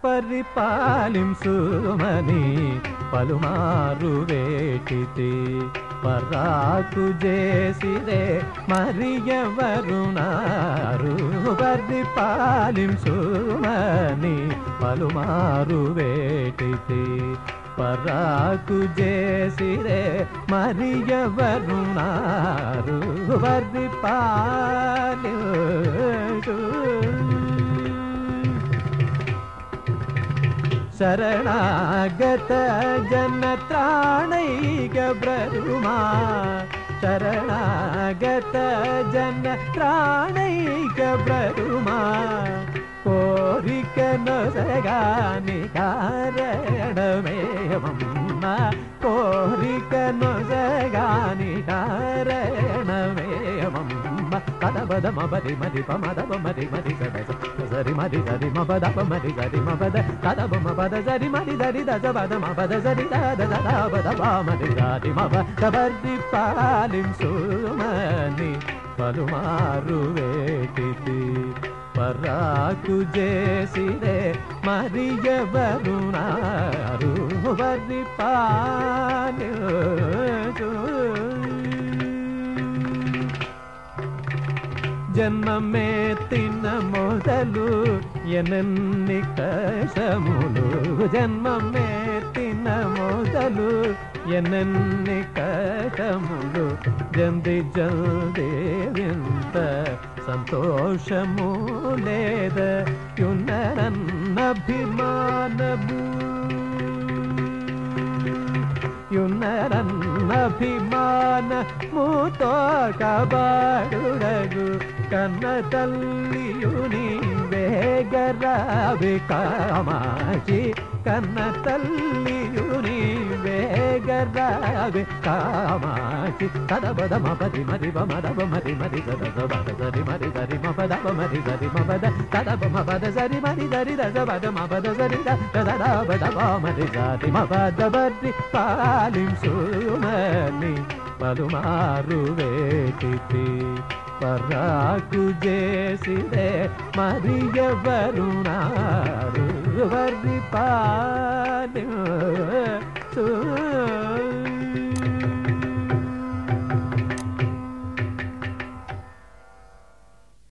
పరిపాలింసుమని పలుమారు వేటితి పరాకు చేసిరే మరి ఎవరునారు పరిపాలింసుమని పలుమారు వేటితి పరాకు చేసిరే మరి ఎవరునారు పరిపాలించు శరణాగత జనత్రాణైక బ్రహ్మా శరణాగత జనత్రాణైక బ్రహ్మా కోరిక నొసగాని కారణమేమమ్మ కోరిక నొసగాని కారణమేమమ్మ పద పద మబది మది పమద మది మది సద సరి మది సరి మబద మది సరి మబద కద బమ పద సరి మది దరి దజ పద మబద సరి దద దద పద మది దాది మబ కబర్ది పాలింసుమని పలుమారు వేటితి పరాకు చేసిరే మరి ఎవరునారు వరి పాలు జన్మమే తిన్న మొదలు ఎనన్ని కషములు జన్మమే తిన్న మొదలు ఎనన్ని కషములు జంది జల్ది వింత సంతోషము లేద యున్నరన్నభిమానము యున్నరన్నభిమాన మూతో కబాడుడగు కన్న తల్లియుని వేగరావి కామాచి కన్న తల్లియుని వేగరావి కామాచి కదబద మపది మరి మదబ మరి మరి సద సబద సరి మరి సరి మపద మరి సరి మపద కదబ మపద సరి మరి సరి దజ పద మపద సరి దద బద మరి సరి మపద బర్రి పాలింసుమని పలుమారు వేటితి పరాకు చేసిరే మరి ఎవరునారు వర్రి పా